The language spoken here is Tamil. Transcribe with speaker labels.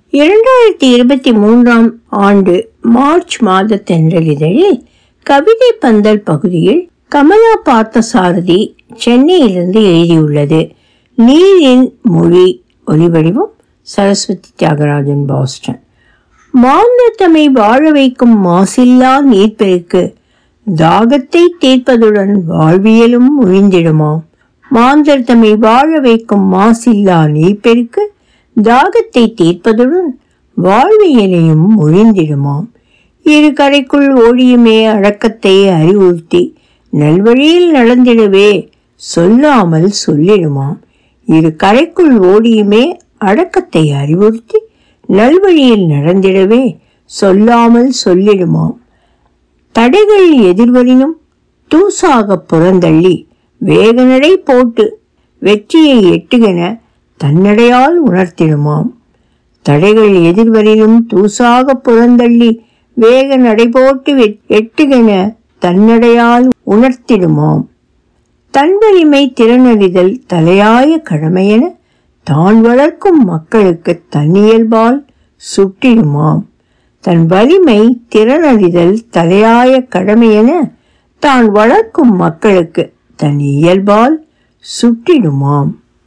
Speaker 1: இரண்டாயிரத்தி இருபத்தி மூன்றாம் ஆண்டு மார்ச் மாத தென்றலிதழில் கவிதை பந்தல் பகுதியில் கமலா பார்த்தசாரதி சென்னையிலிருந்து எழுதியுள்ளது நீரின் மொழி ஒலிவடிவம் சரஸ்வதி தியாகராஜன் பாஸ்டன் மாந்தத்தமை வாழ வைக்கும் மாசில்லா நீர்ப்பெருக்கு தாகத்தை தீர்ப்பதுடன் வாழ்வியலும் ஒழிந்திடுமாம் மாந்தர் தம்மை வாழ வைக்கும் மாசில்லா நீர்ப்பெருக்கு தாகத்தை தீர்ப்பதுடன் வாழ்வியலையும் ஒழிந்திடுமாம் இரு கரைக்குள் ஓடியுமே அடக்கத்தை அறிவுறுத்தி நல்வழியில் நடந்திடவே சொல்லாமல் சொல்லிடுமாம் இரு கரைக்குள் ஓடியுமே அடக்கத்தை அறிவுறுத்தி நல்வழியில் நடந்திடவே சொல்லாமல் சொல்லிடுமாம் தடைகள் எதிர்வரினும் தூசாக புறந்தள்ளி வேகநடை போட்டு வெற்றியை எட்டுகென தன்னடையால் உணர்த்திடுமாம் தடைகள் எதிர்வரினும் தூசாக புறந்தள்ளி வேக நடை போட்டு வெ- எட்டுகென தன்னடையால் உணர்த்திடுமாம் தன் வலிமை திறனறிதல் தலையாய கடமையென தான் வளர்க்கும் மக்களுக்கு தன்னியல்பால் சுட்டிடுமாம் தன் வலிமை திறனறிதல் தலையாய கடமையென தான் வளர்க்கும் மக்களுக்கு தன் இயல்பால் சுட்டிடுமாம்